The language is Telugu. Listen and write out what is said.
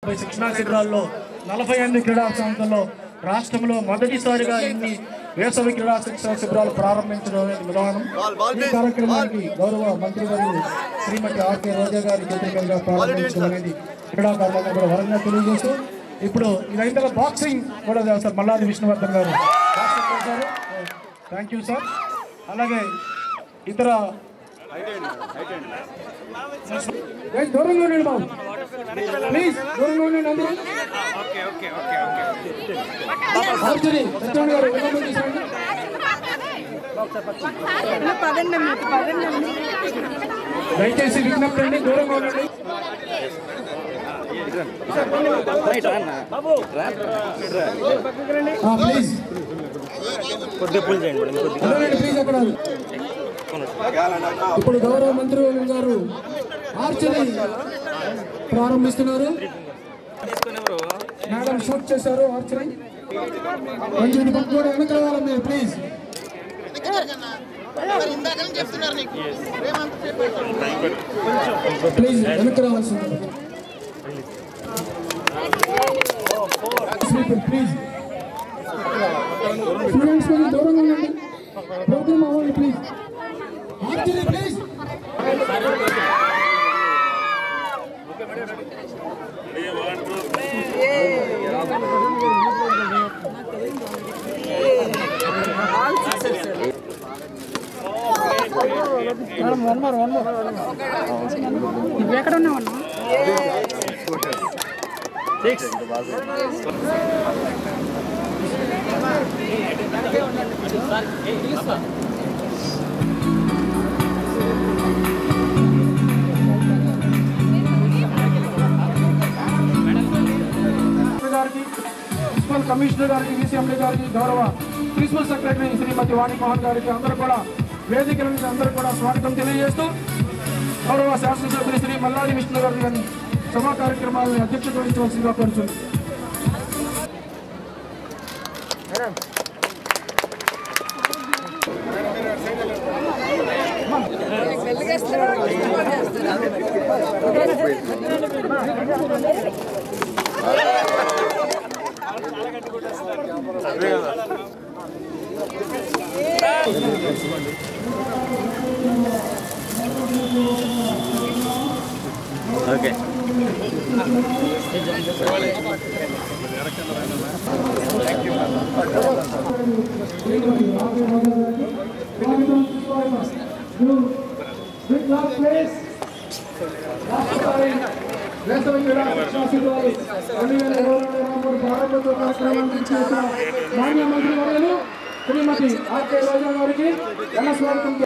శిక్షణా శిబిరాల్లో నలభై ఎనిమిది క్రీడా సంస్థల్లో రాష్ట్రంలో మొదటిసారిగా ఇన్ని వేసవి క్రీడా శిక్షణ శిబిరాలు ప్రారంభించడం అనేది విధానం ఈ కార్యక్రమానికి గౌరవ మంత్రివర్యులు శ్రీమతి ఆర్కే రోజా గారి చేతుల మీదుగా ప్రారంభించడం అనేది క్రీడాకారులందరూ కూడా వరంగా తెలియజేస్తూ ఇప్పుడు ఇదైన తర్వాత బాక్సింగ్ కూడా చేస్తారు మల్లాది విష్ణువర్ధన్ గారు బాక్సింగ్ చేశారు థ్యాంక్ యూ సార్ అలాగే ఇతర ఏ, దూరంగా ఉండండి బాబు ప్లీజ్ దూరంగా ఉండండి అందరూ ఆర్చరీ సత్యనారాయణ గారు విన్నపం చేశారండి దయచేసి విజ్ఞప్తి అండి దూరంగా ఉండండి ఆ, ప్లీజ్ కొద్దిగా పుల్ చేయండి మేడం కొద్దిగా ఉండండి ప్లీజ్ అక్కడ ఇప్పుడు గౌరవ మంత్రి గారు ఆర్చరీ ప్రారంభిస్తున్నారు మేడం షూట్ చేశారు ఆర్చరీ కొంచెం ఇటు పక్క కూడా వెనక రావాలి మీరు ప్లీజ్ మరి ఇందాక నుంచి చెప్తున్నారు నీకు రేవంత్ ప్లీజ్ వెనక్కి రావాల్సింది ప్లీజ్ స్టూడెంట్స్ కొంచెం దూరంగా ఉండండి ప్రోగ్రామ్ అవ్వండి ప్లీజ్ ఆర్చరీ ప్లీజ్ ఎక్కడ ఉన్నావు అన్న గారికి మున్సిపల్ కమిషనర్ గారికి ఈసీఎండీ గారికి గౌరవ ప్రిన్సిపల్ సెక్రటరీ శ్రీమతి వాణి మోహన్ గారికి అందరూ కూడా వేదికల నుంచి అందరూ కూడా స్వాగతం తెలియజేస్తూ గౌరవ శాసనసభ్యులు శ్రీ మల్లాది విష్ణు గారి గారిని సభా కార్యక్రమాలను అధ్యక్షత వహించవలసిందిగా కోరుచున్నాను ఓకే వేసవి క్రీడా శిక్షణ శిబిరాలు రెండు వేల ఇరవై రెండు ఇరవై మూడు ప్రారంభోత్సవ కార్యక్రమానికి చేసిన మాన్య మంత్రి వర్యులు శ్రీమతి ఆర్కే రోజా గారికి ఘన స్వాగతం